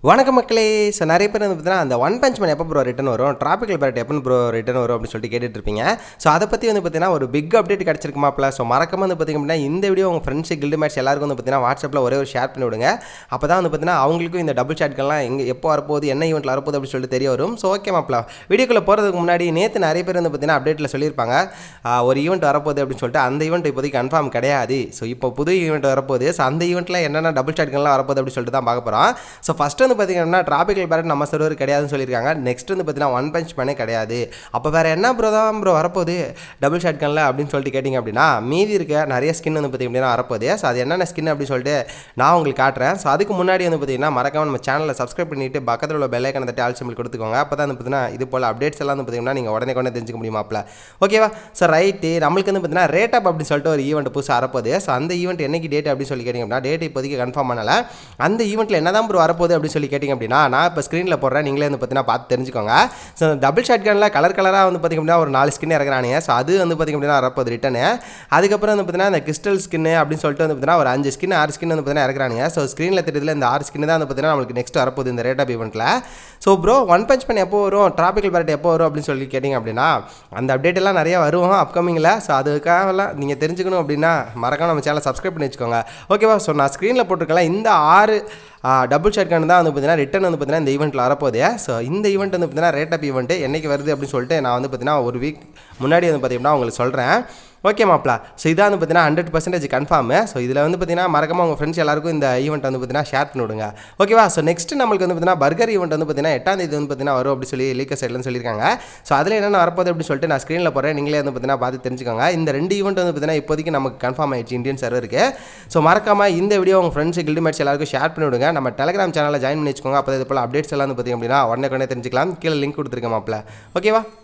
வணக்கம் மக்களே ஸோ நிறைய பேர் வந்து பார்த்தீங்கன்னா அந்த ஒன் பஞ்ச் மேன் எப்போ ப்ரோ ரிட்டன் வரும் ட்ராபிக்கல் பேரட் எப்போ ப்ரோ ரிட்டன் வரும் அப்படின்னு சொல்லிட்டு கேட்டுட்டு இருப்பீங்க ஸோ அதை பற்றி வந்து பார்த்தீங்கன்னா ஒரு பிக் அப்டேட் கிடச்சிருக்குமாப்ல ஸோ மறக்காம வந்து பார்த்தீங்க அப்படின்னா இந்த வீடியோ உங்கள் ஃப்ரெண்ட்ஸ் கில்டு மேட்ச் எல்லாருக்கும் வந்து பார்த்தீங்கன்னா வாட்ஸ்அப்பில் ஒரே ஒரு ஷேர் பண்ணி விடுங்க அப்போ தான் வந்து பார்த்தீங்கன்னா அவங்களுக்கும் இந்த டபுள் ஷாட்கள்லாம் எங்கே எப்போ வரப்போகுது என்ன ஈவெண்ட்டில் வரப்போகுது அப்படின்னு சொல்லிட்டு தெரிய வரும் ஸோ ஓகே மாப்ள வீடியோக்குள்ளே போகிறதுக்கு முன்னாடி நேற்று நிறைய பேர் வந்து பார்த்தீங்கன்னா அப்டேட்டில் சொல்லியிருப்பாங்க ஆ, ஒரு ஈவெண்ட் வரப்போகுது அப்படின்னு சொல்லிட்டு அந்த ஈவெண்ட் இப்போதைக்கு கன்ஃபார்ம் கிடையாது ஸோ இப்போ புது ஈவெண்ட் வரப்போகுது ஸோ அந்த ஈவெண்ட்டில் என்னென்ன டபுள் ஷாட்கள்லாம் வரப்போகுது அப்படின்னு சொல்லிட்டு தான் பார்க்க போகிறோம் ஸோ ஃபஸ்ட்டு வந்து பார்த்தீங்கன்னா ட்ராபிக்கல் பேரட் நம்ம சர்வர் கிடையாதுன்னு சொல்லியிருக்காங்க நெக்ஸ்ட் வந்து பார்த்தீங்கன்னா ஒன் பஞ்ச் மேனே கிடையாது அப்போ வேறு என்ன ப்ரோ தான் ப்ரோ வரப்போகுது டபுள் ஷாட்கனில் அப்படின்னு சொல்லிட்டு கேட்டிங்க அப்படின்னா மீதி இருக்க நிறைய ஸ்கின் வந்து பார்த்திங்க அப்படின்னா வரப்போகுது ஸோ அது என்னென்ன ஸ்கின் அப்படின்னு சொல்லிட்டு நான் உங்களுக்கு காட்டுறேன் ஸோ அதுக்கு முன்னாடி வந்து பார்த்தீங்கன்னா மறக்காம நம்ம சேனலை சப்ஸ்கிரைப் பண்ணிட்டு பக்கத்தில் உள்ள பெல் ஐக்கனை தட்டி ஆல் சிம்பிள் கொடுத்துக்கோங்க அப்போ தான் வந்து பார்த்தீங்கன்னா இது போல் அப்டேட்ஸ் எல்லாம் வந்து பார்த்தீங்கன்னா நீங்கள் உடனே உடனே தெரிஞ்சுக்க முடியுமாப்ல ஓகேவா ஸோ ரைட்டு நம்மளுக்கு வந்து பார்த்தீங்கன்னா ரேட் அப் அப்படின்னு சொல்லிட்டு ஒரு ஈவெண்ட் புதுசாக வரப்போகுது ஸோ அந்த ஈவெண்ட் என்னைக்கு டேட் அப்படின்னு சொல்லி கேட்டிங்க அப்படின்னா டேட் இப்போதைக்கு கன்ஃபார்ம் பண்ணல அந்த ஈவெண்ட்டில் என்ன தான் ப்ரோ வரப்போகுது அப்படின்னு சொல்லி கேட்டிங்க அப்படின்னா நான் இப்போ ஸ்க்ரீனில் போடுறேன் நீங்களே வந்து பார்த்தீங்கன்னா பார்த்து தெரிஞ்சுக்கோங்க ஸோ டபுள் ஷாட் கனில் கலர் கலராக வந்து பார்த்திங்க அப்படின்னா ஒரு நாலு ஸ்கின் இறக்குறானுங்க ஸோ அது வந்து பார்த்திங்க அப்படின்னா வரப்போகுது ரிட்டனு அதுக்கப்புறம் வந்து பார்த்தீங்கன்னா இந்த கிறிஸ்டல் ஸ்கின்னு அப்படின்னு சொல்லிட்டு வந்து பார்த்தீங்கன்னா ஒரு அஞ்சு ஸ்கின் ஆறு ஸ்கின் வந்து பார்த்தீங்கன்னா இறக்குறானுங்க ஸோ ஸ்க்ரீனில் தெரியுதுல இந்த ஆறு ஸ்கின் தான் வந்து பார்த்தீங்கன்னா நம்மளுக்கு நெக்ஸ்ட் வரப்போகுது இந்த ரேட் ஆஃப் ஈவெண்ட்டில் ஸோ ப்ரோ ஒன் பஞ்ச் பண்ண எப்போ வரும் ட்ராபிக்கல் பேரட் எப்போ வரும் அப்படின்னு சொல்லி கேட்டிங்க அப்படின்னா அந்த அப்டேட் எல்லாம் நிறைய வரும் அப்கமிங்கில் ஸோ அதுக்காகலாம் நீங்கள் தெரிஞ்சுக்கணும் அப்படின்னா மறக்காம நம்ம சேனலை சப்ஸ்கிரைப் பண்ணி வச்சுக்கோங்க ஓகேவா ஸோ நான் ஸ்க்ரீனில் போட்டிருக்கலாம் இந்த ஆறு டபுள் ஷாட் தான் வந்து பார்த்தீங்கன்னா ரிட்டன் வந்து பார்த்தீங்கன்னா இந்த ஈவெண்ட்டில் வரப்போகுது ஸோ இந்த ஈவெண்ட் வந்து பார்த்தீங்கன்னா ரேட் ஆஃப் ஈவெண்ட் என்னைக்கு வருது அப்படின்னு சொல்லிட்டு நான் வந்து பார்த்தீங்கன்னா ஒரு வீக் முன்னாடி வந்து பார்த்தீங்கன்னா உங்களுக்கு சொல்கிறேன் ஓகே மாப்ளா ஸோ இதான் வந்து பார்த்தீங்கன்னா ஹண்ட்ரட் பர்சன்டேஜ் கன்ஃபார்மு ஸோ இதில் வந்து பார்த்தீங்கன்னா மறக்காம உங்கள் ஃப்ரெண்ட்ஸ் எல்லாருக்கும் இந்த ஈவெண்ட் வந்து பார்த்தீங்கன்னா ஷேர் பண்ணி விடுங்க ஓகேவா ஸோ நெக்ஸ்ட் நம்மளுக்கு வந்து பார்த்தீங்கன்னா பர்கர் ஈவெண்ட் வந்து பார்த்தீங்கன்னா எட்டாம் தேதி வந்து பார்த்தீங்கன்னா வரும் அப்படி சொல்லி லீக்கர் சைட்லன்னு சொல்லியிருக்காங்க ஸோ அதில் என்னென்ன வரப்போகுது அப்படின்னு சொல்லிட்டு நான் ஸ்க்ரீனில் போகிறேன் நீங்களே வந்து பார்த்தீங்கன்னா பார்த்து தெரிஞ்சுக்கோங்க இந்த ரெண்டு ஈவெண்ட் வந்து பார்த்தீங்கன்னா இப்போதைக்கு நமக்கு கன்ஃபார்ம் ஆயிடுச்சு இந்தியன் சர்வருக்கு ஸோ மறக்காம இந்த வீடியோ உங்கள் ஃப்ரெண்ட்ஸ் கில்டு மேட்ச் எல்லாருக்கும் ஷேர் பண்ணி விடுங்க நம்ம டெலிகிராம் சேனலில் ஜாயின் பண்ணி வச்சுக்கோங்க அப்போ இது போல் அப்டேட்ஸ் எல்லாம் வந்து பார்த்தீங்க அப்படின்னா உடனே உடனே தெரிஞ்சுக்கலாம் கீழே லிங்க் கொடுத்துருக்கேன் மாப்பிள ஓகேவா